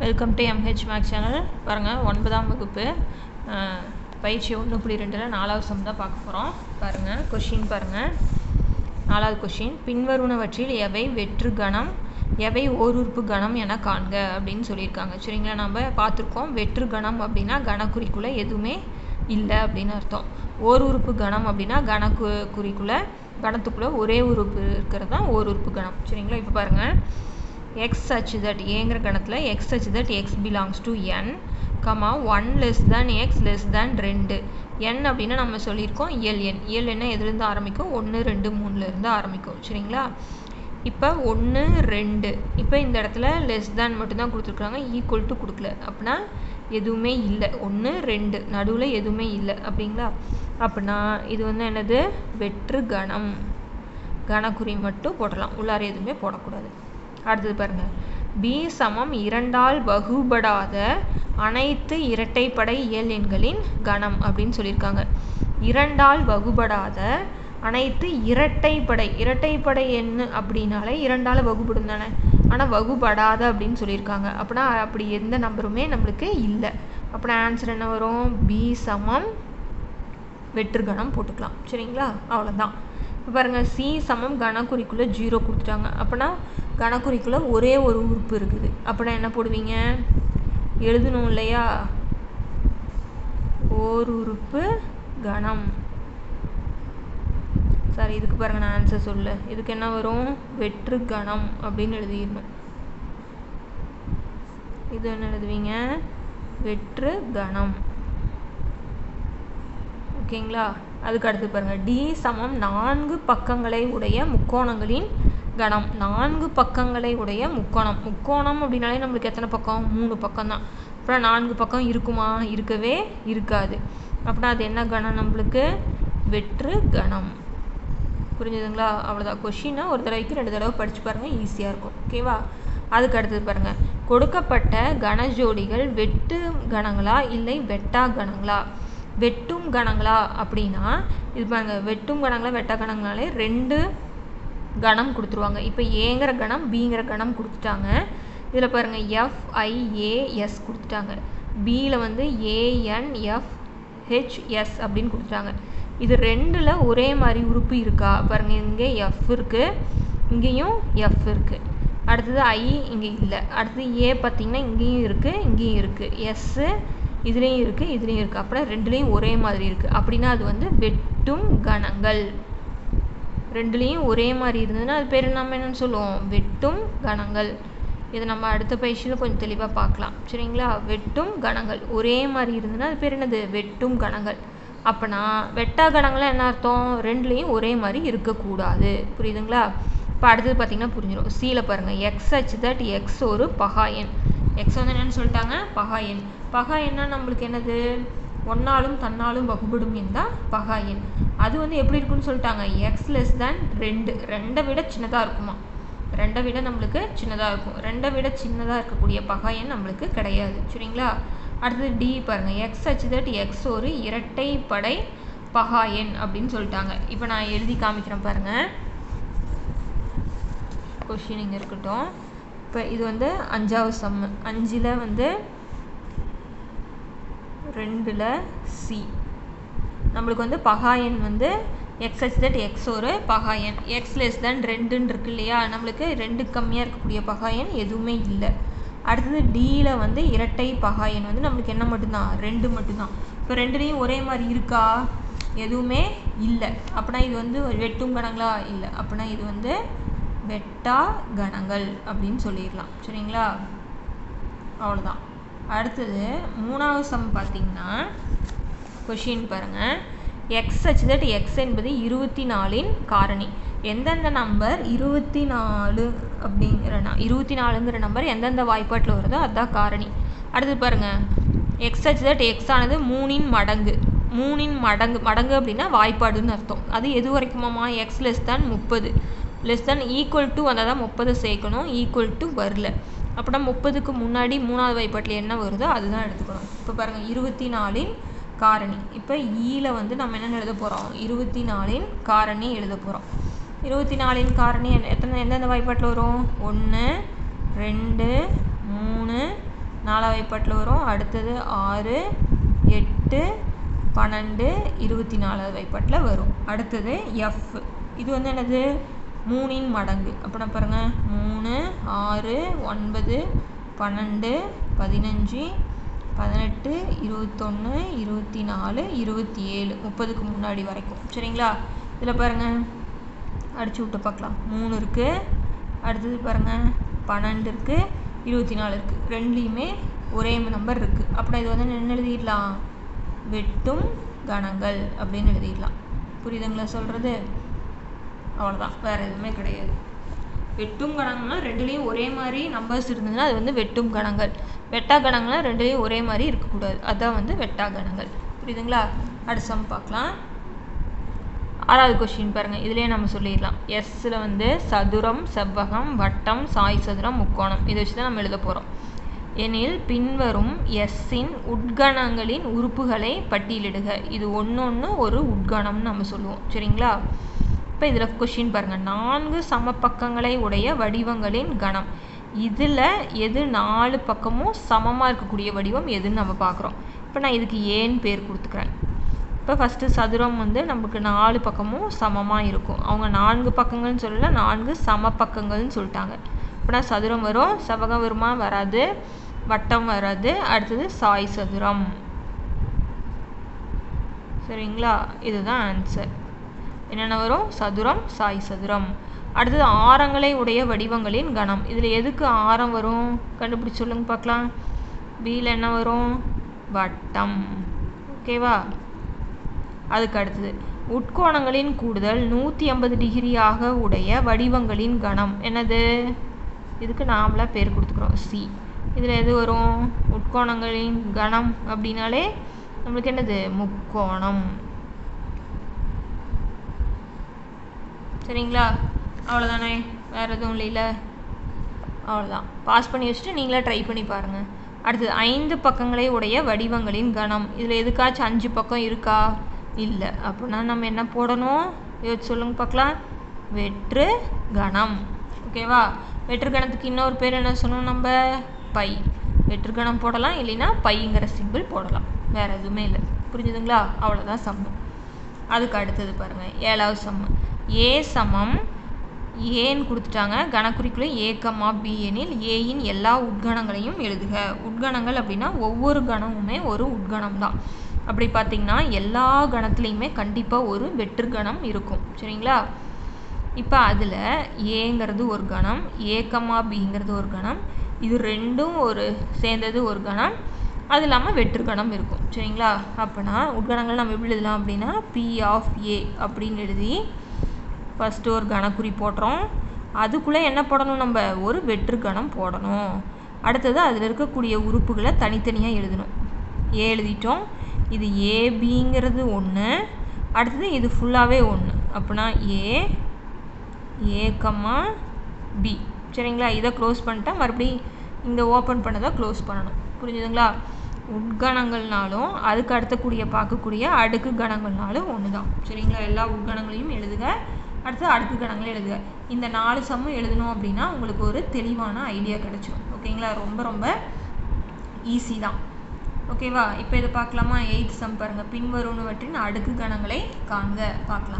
welcome to MH Max channel பாருங்கள் ஒன்பதாம் வகுப்பு அஹ், பயிற்சி ஒன்று புள்ளி ரெண்டில் நாலாவது சம் தான் பார்க்க போகிறோம் பாருங்கள் கொஷின் பாருங்கள் நாலாவது கொஷின் பின்வருவனவற்றில் எவை வெற்று கணம் எவை ஓருறுப்பு கணம் என காண்க அப்படின்னு சொல்லியிருக்காங்க சரிங்களா நம்ம பார்த்துருக்கோம் வெற்று கணம் அப்படின்னா கணக்குறிக்குள்ளே எதுவுமே இல்லை அப்படின்னு அர்த்தம் ஓருறுப்பு கணம் அப்படின்னா கணக்கு குறிக்குள்ளே கணத்துக்குள்ளே ஒரே உறுப்பு இருக்கிறது தான் ஓருறுப்பு கணம் சரிங்களா இப்போ பாருங்கள் எக்ஸ் such that ஏங்கிற கணத்தில் x such that x belongs to N comma one less than x less than ரெண்டு என் அப்படின்னா நம்ம சொல்லியிருக்கோம் இயல் எண் இயல் எண்ணை எதுலேருந்து ஆரம்பிக்கும் ஒன்று ரெண்டு மூணுலேருந்து ஆரம்பிக்கும் சரிங்களா இப்போ ஒன்று ரெண்டு இப்போ இந்த இடத்துல லெஸ் தேன் மட்டும்தான் கொடுத்துருக்காங்க ஈக்குவல் டு கொடுக்கல அப்படின்னா எதுவுமே இல்லை ஒன்று ரெண்டு நடுவில் எதுவுமே இல்லை அப்படிங்களா அப்படின்னா இது வந்து என்னது வெற்று கணம் கணக்குறி மட்டும் போடலாம் உள்ளார எதுவுமே போடக்கூடாது அடுத்தது பாருங்க பி சமம் இரண்டால் வகுபடாத அனைத்து இரட்டைப்படை இயல் எண்களின் கணம் அப்படின்னு சொல்லியிருக்காங்க இரண்டால் வகுபடாத அனைத்து இரட்டைப்படை இரட்டைப்படை எண் அப்படின்னாலே இரண்டால் வகுபடும் தானே ஆனால் வகுபடாத அப்படின்னு சொல்லியிருக்காங்க அப்படின்னா அப்படி எந்த நம்பருமே நம்மளுக்கு இல்லை அப்படின்னா ஆன்சர் என்ன வரும் பி சமம் வெற்றுகணம் போட்டுக்கலாம் சரிங்களா அவ்வளோதான் இப்போ பாருங்கள் சி சமம் கணக்குறிக்குள்ளே ஜீரோ கொடுத்துட்டாங்க அப்படின்னா கணக்குறிக்குள்ளே ஒரே ஒரு உறுப்பு இருக்குது அப்படின்னா என்ன போடுவீங்க எழுதணும் இல்லையா ஓர் உறுப்பு கணம் சரி இதுக்கு பாருங்க நான் ஆன்சர் சொல்ல இதுக்கு என்ன வரும் வெற்று கணம் அப்படின்னு எழுதிடணும் இது என்ன எழுதுவீங்க வெற்று கணம் ஓகேங்களா அதுக்கு அடுத்து பாருங்கள் டி சமம் நான்கு பக்கங்களை உடைய முக்கோணங்களின் கணம் நான்கு பக்கங்களை உடைய முக்கோணம் முக்கோணம் அப்படின்னாலே நம்மளுக்கு எத்தனை பக்கம் மூணு பக்கம் தான் அப்புறம் நான்கு பக்கம் இருக்குமா இருக்கவே இருக்காது அப்படின்னா அது என்ன கணம் நம்மளுக்கு வெற்று கணம் புரிஞ்சுதுங்களா அவ்வளோதான் கொஷினை ஒரு தடவைக்கு ரெண்டு தடவை படித்து பாருங்கள் ஈஸியாக இருக்கும் ஓகேவா அதுக்கு அடுத்தது பாருங்கள் கொடுக்கப்பட்ட கணஜோடிகள் வெட்டு கணங்களா இல்லை வெட்டா கணங்களா வெட்டும் கணங்களா அப்படின்னா இது பாருங்க வெட்டும் கணங்களா வெட்டா கணங்களாலே ரெண்டு கணம் கொடுத்துருவாங்க இப்போ ஏங்கிற கணம் பிங்கிற கணம் கொடுத்துட்டாங்க இதில் பாருங்கள் எஃப்ஐஏஎஸ் கொடுத்துட்டாங்க பியில் வந்து ஏஎன்எஃப் ஹெச்எஸ் அப்படின்னு கொடுத்துட்டாங்க இது ரெண்டில் ஒரே மாதிரி உறுப்பு இருக்கா பாருங்கள் இங்கே எஃப் இருக்குது இங்கேயும் எஃப் இருக்குது அடுத்தது ஐ இங்கே இல்லை அடுத்தது ஏ பார்த்தீங்கன்னா இங்கேயும் இருக்குது இங்கேயும் இருக்குது எஸ்ஸு இதுலேயும் இருக்குது இதுலேயும் இருக்குது அப்புறம் ரெண்டுலேயும் ஒரே மாதிரி இருக்குது அப்படின்னா அது வந்து வெட்டும் கணங்கள் ரெண்டுலேயும் ஒரே மாதிரி இருந்ததுன்னா அது பேர் நம்ம என்னன்னு சொல்லுவோம் வெட்டும் கணங்கள் இதை நம்ம அடுத்த பயிற்சியில் கொஞ்சம் தெளிவாக பார்க்கலாம் சரிங்களா வெட்டும் கணங்கள் ஒரே மாதிரி இருந்ததுன்னா அது பேர் என்னது வெட்டும் கணங்கள் அப்போனா வெட்டா கணங்கள்லாம் என்ன அர்த்தம் ரெண்டுலேயும் ஒரே மாதிரி இருக்கக்கூடாது புரியுதுங்களா இப்போ அடுத்தது பார்த்தீங்கன்னா புரிஞ்சிடும் சியில் பாருங்கள் எக்ஸ் ஹச் தட் எக்ஸ் ஒரு பகாயன் எக்ஸ் வந்து என்னன்னு சொல்லிட்டாங்க பகா எண் பகா எண்ணா நம்மளுக்கு என்னது ஒன்னாலும் தன்னாலும் வகுபடும் எண் தான் பகா எண் அது வந்து எப்படி இருக்குன்னு சொல்லிட்டாங்க எக்ஸ் லெஸ் தேன் ரெண்டு ரெண்டை விட சின்னதாக இருக்குமா ரெண்டை விட நம்மளுக்கு சின்னதாக இருக்கும் ரெண்டை விட சின்னதாக இருக்கக்கூடிய பகா எண் நம்மளுக்கு கிடையாது சரிங்களா அடுத்தது டி பாருங்கள் எக்ஸ் ஹச் தட் எக்ஸ் ஒரு இரட்டைப்படை பகா எண் அப்படின்னு சொல்லிட்டாங்க இப்போ நான் எழுதி காமிக்கிறேன் பாருங்கள் கொஷின் இங்கே இருக்கட்டும் இப்போ இது வந்து அஞ்சாவது சம் அஞ்சில் வந்து ரெண்டில் சி நம்மளுக்கு வந்து பகாயன் வந்து எக்ஸ் ஹெச் தட் எக்ஸ் ஒரு பகாயன் எக்ஸ் லெஸ் தேன் ரெண்டுன்னு இருக்கு இல்லையா நம்மளுக்கு ரெண்டு கம்மியாக இருக்கக்கூடிய பகாயன் எதுவுமே இல்லை அடுத்தது டியில் வந்து இரட்டை பகாயன் வந்து நம்மளுக்கு என்ன மட்டும்தான் ரெண்டு மட்டும்தான் இப்போ ரெண்டுலேயும் ஒரே மாதிரி இருக்கா எதுவுமே இல்லை அப்படின்னா இது வந்து வெட்டும் கணங்களா இல்லை அப்படின்னா இது வந்து வெட்டா கணங்கள் அப்படின்னு சொல்லிடலாம் சரிங்களா அவ்வளோதான் அடுத்தது மூணாவது சம் பார்த்தீங்கன்னா கொஷின் பாருங்கள் எக்ஸ் ஹச் தட் எக்ஸ் என்பது இருபத்தி நாலின் காரணி எந்தெந்த நம்பர் இருபத்தி நாலு அப்படிங்கிற ந- இருபத்தி நாலுங்கிற நம்பர் எந்தெந்த வாய்ப்பாட்டில் வருதோ அதுதான் காரணி அடுத்தது பாருங்கள் எக்ஸ் ஹச் தட் எக்ஸ் ஆனது மூணின் மடங்கு மூணின் மடங்கு மடங்கு அப்படின்னா வாய்ப்பாடுன்னு அர்த்தம் அது எது வரைக்குமாமா எக்ஸ் லெஸ் தேன் முப்பது லெஸ் தேன் ஈக்குவல் டு வந்தால் தான் முப்பது சேர்க்கணும் ஈக்குவல் டு வரல அப்படின்னா முப்பதுக்கு முன்னாடி மூணாவது வாய்ப்பாட்டில் என்ன வருதோ அதுதான் எடுத்துக்கணும் இப்போ பாருங்கள் இருபத்தி நாலின் காரணி இப்போ ஈல வந்து நம்ம என்ன எழுத போகிறோம் இருபத்தி நாலின் காரணி எழுத போகிறோம் இருபத்தி நாலின் காரணி என்ன- எத்தனை எந்தெந்த வாய்ப்பாட்டில் வரும் ஒன்று ரெண்டு மூணு நாலாம் வாய்ப்பாட்டில் வரும் அடுத்தது ஆறு எட்டு பன்னெண்டு இருபத்தி நாலாவது வாய்ப்பாட்டில் வரும் அடுத்தது எஃப் இது வந்து என்னது மூணின் மடங்கு அப்படின்னா பாருங்கள் மூணு ஆறு ஒன்பது பன்னெண்டு பதினஞ்சு பதினெட்டு இருபத்தொன்று இருபத்தி நாலு இருபத்தி ஏழு முப்பதுக்கு முன்னாடி வரைக்கும் சரிங்களா இதில் பாருங்கள் அடிச்சு விட்டு பார்க்கலாம் மூணு இருக்குது அடுத்தது பாருங்கள் பன்னெண்டு இருக்குது இருபத்தி நாலு இருக்குது ரெண்டுலேயுமே ஒரே நம்பர் இருக்குது அப்படின்னா இது வந்து என்ன எழுதிடலாம் வெட்டும் கணங்கள் அப்படின்னு எழுதிடலாம் புரியுதுங்களா சொல்கிறது அவ்வளோதான் வேறு எதுவுமே கிடையாது வெட்டும் கணங்கள்னா ரெண்டுலேயும் ஒரே மாதிரி நம்பர்ஸ் இருந்ததுன்னா அது வந்து வெட்டும் கணங்கள் வெட்டா கணங்கள்னா ரெண்டுலேயும் ஒரே மாதிரி இருக்கக்கூடாது அதுதான் வந்து வெட்டா கணங்கள் புரியுதுங்களா அடுத்த சம் பார்க்கலாம் ஆறாவது கொஸ்டின் பாருங்கள் இதுலேயே நம்ம சொல்லிடலாம் எஸ்ஸில் வந்து சதுரம் செவ்வகம் வட்டம் சாய் சதுரம் முக்கோணம் இதை வச்சு தான் நம்ம எழுத போகிறோம் எனில் பின்வரும் எஸ்ஸின் உட்கணங்களின் உறுப்புகளை பட்டியலிடுக இது ஒன்று ஒன்று ஒரு உட்கணம்னு நம்ம சொல்லுவோம் சரிங்களா இப்போ இதில் கொஷின் பாருங்கள் நான்கு சமபக்கங்களை உடைய வடிவங்களின் கணம் இதில் எது நாலு பக்கமும் சமமாக இருக்கக்கூடிய வடிவம் எதுன்னு நம்ம பார்க்குறோம் இப்போ நான் இதுக்கு ஏன்னு பேர் கொடுத்துக்கிறேன் இப்போ ஃபஸ்ட்டு சதுரம் வந்து நமக்கு நாலு பக்கமும் சமமாக இருக்கும் அவங்க நான்கு பக்கங்கள்னு சொல்லல நான்கு சம பக்கங்கள்னு சொல்லிட்டாங்க அப்படின்னா சதுரம் வரும் செவகம் வருமா வராது வட்டம் வராது அடுத்தது சாய் சதுரம் சரிங்களா இதுதான் ஆன்சர் என்னென்ன வரும் சதுரம் சாய் சதுரம் அடுத்தது ஆரங்களை உடைய வடிவங்களின் கணம் இதில் எதுக்கு ஆரம் வரும் கண்டுபிடிச்சு சொல்லுங்க பார்க்கலாம் பியில் என்ன வரும் வட்டம் ஓகேவா அதுக்கு அடுத்தது உட்கோணங்களின் கூடுதல் நூற்றி ஐம்பது டிகிரியாக உடைய வடிவங்களின் கணம் என்னது இதுக்கு நாமளாக பேர் கொடுத்துக்கிறோம் சி இதில் எது வரும் உட்கோணங்களின் கணம் அப்படின்னாலே நம்மளுக்கு என்னது முக்கோணம் சரிங்களா அவ்வளோதானே வேறு எதுவும் இல்லைல்ல அவ்வளோதான் பாஸ் பண்ணி வச்சுட்டு நீங்களே ட்ரை பண்ணி பாருங்கள் அடுத்தது ஐந்து பக்கங்களை உடைய வடிவங்களின் கணம் இதில் எதுக்காச்சும் அஞ்சு பக்கம் இருக்கா இல்லை அப்படின்னா நம்ம என்ன போடணும் யோசிச்சு சொல்லுங்க பார்க்கலாம் வெற்று கணம் ஓகேவா வெற்று கணத்துக்கு இன்னொரு பேர் என்ன சொல்லணும் நம்ம பை வெற்று கணம் போடலாம் இல்லைன்னா பைங்கிற சிம்பிள் போடலாம் வேறு எதுவுமே இல்லை புரிஞ்சுதுங்களா அவ்வளோதான் சம்மு அதுக்கு அடுத்தது பாருங்கள் ஏழாவது சம்மு ஏ சமம் ஏன்னு கொடுத்துட்டாங்க கணக்குறிக்குள்ள ஏக்கமா பி எனில் ஏயின் எல்லா உட்கணங்களையும் எழுதுக உட்கணங்கள் அப்படின்னா ஒவ்வொரு கணமுமே ஒரு உட்கணம் தான் அப்படி பார்த்திங்கன்னா எல்லா கணத்துலேயுமே கண்டிப்பாக ஒரு வெற்று கணம் இருக்கும் சரிங்களா இப்போ அதில் ஏங்கிறது ஒரு கணம் ஏக்கமா பிங்கிறது ஒரு கணம் இது ரெண்டும் ஒரு சேர்ந்தது ஒரு கணம் அது இல்லாமல் வெற்று கணம் இருக்கும் சரிங்களா அப்போனா உட்கணங்கள் நம்ம எப்படி எழுதலாம் அப்படின்னா பி ஆஃப் ஏ அப்படின்னு எழுதி ஃபஸ்ட்டு ஒரு கணக்குறி போடுறோம் அதுக்குள்ளே என்ன போடணும் நம்ம ஒரு வெற்று கணம் போடணும் அடுத்தது அதில் இருக்கக்கூடிய உறுப்புகளை தனித்தனியாக எழுதணும் ஏ எழுதிட்டோம் இது ஏபிங்கிறது ஒன்று அடுத்தது இது ஃபுல்லாகவே ஒன்று அப்படின்னா ஏ ஏக்கம்மா பி சரிங்களா இதை க்ளோஸ் பண்ணிட்டா மறுபடியும் இந்த ஓப்பன் பண்ணதை க்ளோஸ் பண்ணணும் புரிஞ்சுதுங்களா உட்கணங்கள்னாலும் அதுக்கு அடுத்தக்கூடிய பார்க்கக்கூடிய அடுக்கு கணங்கள்னாலும் ஒன்று தான் சரிங்களா எல்லா உட்கணங்களையும் எழுதுக அடுத்து அடுக்கு கணங்களையும் எழுதுக இந்த நாலு சம்மும் எழுதணும் அப்படின்னா உங்களுக்கு ஒரு தெளிவான ஐடியா கிடச்சிடும் ஓகேங்களா ரொம்ப ரொம்ப ஈஸி தான் ஓகேவா இப்போ இதை பார்க்கலாமா எயித் சம் பாருங்கள் பின்வருவனவற்றின் அடுக்கு கணங்களை காண்க பார்க்கலாம்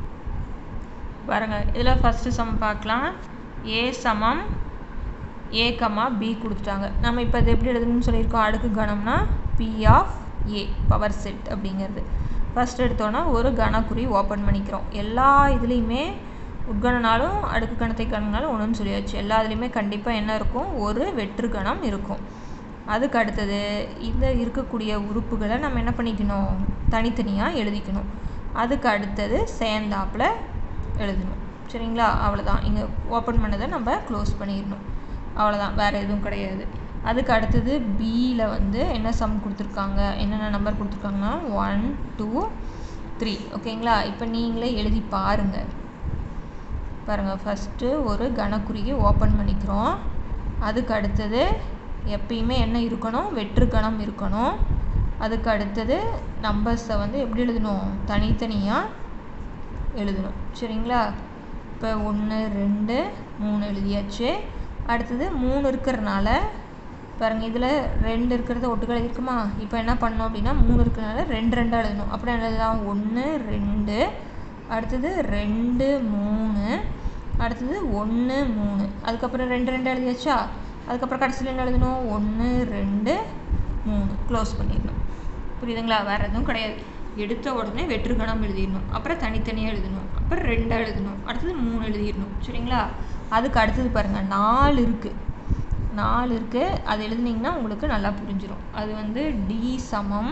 பாருங்கள் இதில் ஃபஸ்ட்டு சம் பார்க்கலாம் ஏ சமம் ஏ கமா பி கொடுத்துட்டாங்க நம்ம இப்போ இது எப்படி எழுதணும்னு சொல்லியிருக்கோம் அடுக்கு கணம்னா P of A power set அப்படிங்கிறது ஃபஸ்ட் எடுத்தோன்னா ஒரு கணக்குறி ஓப்பன் பண்ணிக்கிறோம் எல்லா இதுலேயுமே உட்கணனாலும் அடுக்கு கணத்தை கணனாலும் ஒன்றுன்னு சொல்லியாச்சு எல்லா இதுலேயுமே கண்டிப்பாக என்ன இருக்கும் ஒரு வெற்று கணம் இருக்கும் அதுக்கு அடுத்தது இந்த இருக்கக்கூடிய உறுப்புகளை நம்ம என்ன பண்ணிக்கணும் தனித்தனியாக எழுதிக்கணும் அதுக்கு அடுத்தது சேர்ந்தாப்பில் எழுதணும் சரிங்களா அவ்வளோதான் இங்கே ஓப்பன் பண்ணதை நம்ம க்ளோஸ் பண்ணிடணும் அவ்வளோதான் வேறு எதுவும் கிடையாது அதுக்கு அடுத்தது பியில் வந்து என்ன சம் கொடுத்துருக்காங்க என்னென்ன நம்பர் கொடுத்துருக்காங்கன்னா ஒன் டூ த்ரீ ஓகேங்களா இப்போ நீங்களே எழுதி பாருங்கள் பாருங்கள் ஃபஸ்ட்டு ஒரு கணக்குறியை ஓப்பன் பண்ணிக்கிறோம் அதுக்கு அடுத்தது எப்பயுமே என்ன இருக்கணும் வெற்று கணம் இருக்கணும் அதுக்கு அடுத்தது நம்பர்ஸை வந்து எப்படி எழுதணும் தனித்தனியாக எழுதணும் சரிங்களா இப்போ ஒன்று ரெண்டு மூணு எழுதியாச்சு அடுத்தது மூணு இருக்கிறனால பாருங்க இதில் ரெண்டு இருக்கிறத ஒட்டுக்க எழுதிருக்குமா இப்போ என்ன பண்ணணும் அப்படின்னா மூணு இருக்கிறனால ரெண்டு ரெண்டாக எழுதணும் அப்புறம் என்ன எழுதலாம் ஒன்று ரெண்டு அடுத்தது ரெண்டு மூணு அடுத்தது ஒன்று மூணு அதுக்கப்புறம் ரெண்டு ரெண்டு எழுதியாச்சா அதுக்கப்புறம் கடைசியில் என்ன எழுதணும் ஒன்று ரெண்டு மூணு க்ளோஸ் பண்ணிடணும் புரியுதுங்களா வேறு எதுவும் கிடையாது எடுத்த உடனே வெற்றுக்கணம் எழுதிடணும் அப்புறம் தனித்தனியாக எழுதணும் அப்புறம் ரெண்டாக எழுதணும் அடுத்தது மூணு எழுதிடணும் சரிங்களா அதுக்கு அடுத்தது பாருங்கள் நாலு இருக்குது நாலு இருக்குது அது எழுதுனீங்கன்னா உங்களுக்கு நல்லா புரிஞ்சிடும் அது வந்து டி சமம்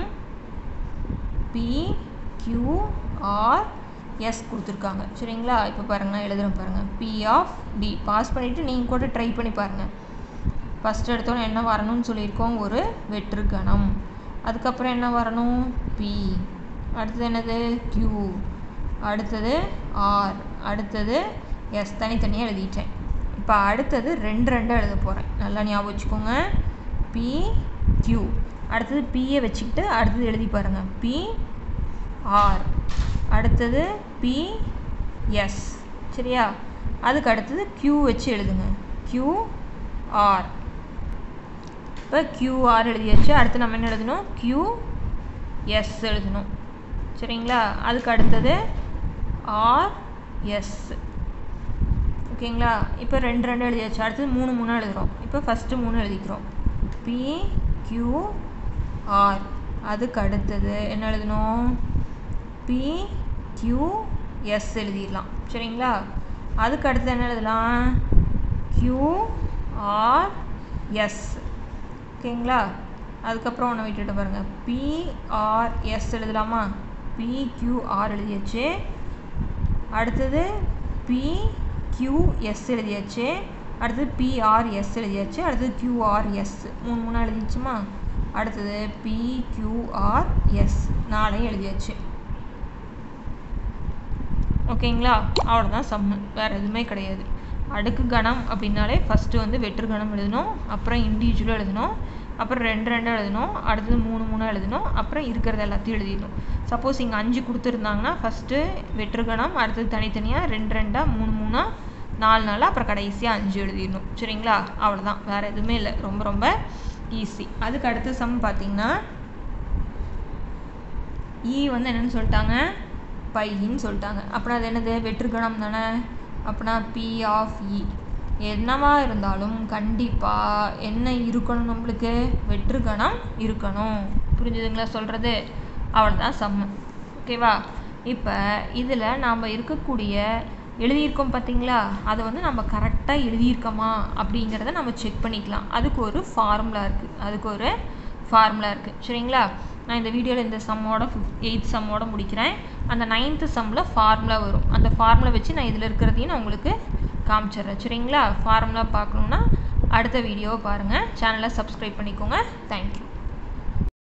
பி கியூ ஆர் எஸ் கொடுத்துருக்காங்க சரிங்களா இப்போ பாருங்கள் நான் எழுதுகிறேன் பாருங்கள் பி ஆஃப் டி பாஸ் பண்ணிவிட்டு நீங்கள் கூட ட்ரை பண்ணி பாருங்கள் ஃபஸ்ட் எடுத்தோன்னே என்ன வரணும்னு சொல்லியிருக்கோம் ஒரு வெற்று கணம் அதுக்கப்புறம் என்ன வரணும் பி அடுத்தது என்னது கியூ அடுத்தது ஆர் அடுத்தது எஸ் தனித்தனியாக எழுதிட்டேன் இப்போ அடுத்தது ரெண்டு ரெண்டாக எழுத போகிறேன் நல்லா ஞாபகம் வச்சுக்கோங்க பி கியூ அடுத்தது பியை வச்சுக்கிட்டு அடுத்தது எழுதி பாருங்கள் பி ஆர் அடுத்தது பி எஸ் சரியா அதுக்கு அடுத்தது கியூ வச்சு எழுதுங்க கியூ ஆர் இப்போ கியூஆர் எழுதியாச்சு அடுத்து நம்ம என்ன எழுதணும் கியூ எஸ் எழுதணும் சரிங்களா அதுக்கு அடுத்தது ஆர் எஸ் ஓகேங்களா இப்போ ரெண்டு ரெண்டு எழுதியாச்சு அடுத்தது மூணு மூணு எழுதுகிறோம் இப்போ ஃபஸ்ட்டு மூணு எழுதிக்கிறோம் பி கியூ ஆர் அதுக்கு அடுத்தது என்ன எழுதணும் பி கியூ எஸ் எழுதிடலாம் சரிங்களா அதுக்கு அடுத்தது என்ன எழுதலாம் கியூ ஆர் எஸ் ஓகேங்களா அதுக்கப்புறம் ஒன்று விட்டுட்டு பாருங்கள் பிஆர்எஸ் எழுதலாமா பிக்யூஆர் எழுதியாச்சு அடுத்தது பிக்யூஎஸ் எழுதியாச்சு அடுத்தது பிஆர்எஸ் எழுதியாச்சு அடுத்தது கியூஆர்எஸ் மூணு மூணாக எழுதிச்சுமா அடுத்தது பிக்யூஆர்எஸ் நாளையும் எழுதியாச்சு ஓகேங்களா அவ்வளோதான் சம்மு வேறு எதுவுமே கிடையாது அடுக்கு கணம் அப்படின்னாலே ஃபஸ்ட்டு வந்து வெற்று கணம் எழுதணும் அப்புறம் இண்டிவிஜுவலாக எழுதணும் அப்புறம் ரெண்டு ரெண்டு எழுதணும் அடுத்தது மூணு மூணு எழுதணும் அப்புறம் இருக்கிறது எல்லாத்தையும் எழுதிடணும் சப்போஸ் இங்கே அஞ்சு கொடுத்துருந்தாங்கன்னா ஃபஸ்ட்டு வெற்று கணம் அடுத்தது தனித்தனியாக ரெண்டு ரெண்டாக மூணு மூணாக நாலு நாளாக அப்புறம் கடைசியாக அஞ்சு எழுதிடணும் சரிங்களா அவ்வளோதான் வேறு எதுவுமே இல்லை ரொம்ப ரொம்ப ஈஸி அதுக்கு அடுத்த சம் பார்த்தீங்கன்னா இ வந்து என்னென்னு சொல்லிட்டாங்க பையின்னு சொல்லிட்டாங்க அப்புறம் அது என்னது வெற்றுக்கணம் தானே அப்படின்னா பி ஆஃப் இ என்னவா இருந்தாலும் கண்டிப்பாக என்ன இருக்கணும் நம்மளுக்கு வெற்றுக்கணம் இருக்கணும் புரிஞ்சுதுங்களா சொல்கிறது அவ்வளோதான் சம்மு ஓகேவா இப்போ இதில் நாம் இருக்கக்கூடிய எழுதியிருக்கோம் பார்த்தீங்களா அதை வந்து நம்ம கரெக்டாக எழுதியிருக்கோமா அப்படிங்கிறத நம்ம செக் பண்ணிக்கலாம் அதுக்கு ஒரு ஃபார்முலா இருக்குது அதுக்கு ஒரு ஃபார்முலா இருக்குது சரிங்களா நான் இந்த வீடியோவில் இந்த சம்மோட ஃபிஃப்த் எயித் சம்மோட முடிக்கிறேன் அந்த நைன்த்து சம்மில் ஃபார்முலா வரும் அந்த ஃபார்முலா வச்சு நான் இதில் இருக்கிறதையும் நான் உங்களுக்கு காமிச்சிடுறேன் சரிங்களா ஃபார்முலா பார்க்கணுன்னா அடுத்த வீடியோவை பாருங்கள் சேனலை சப்ஸ்கிரைப் பண்ணிக்கோங்க தேங்க்யூ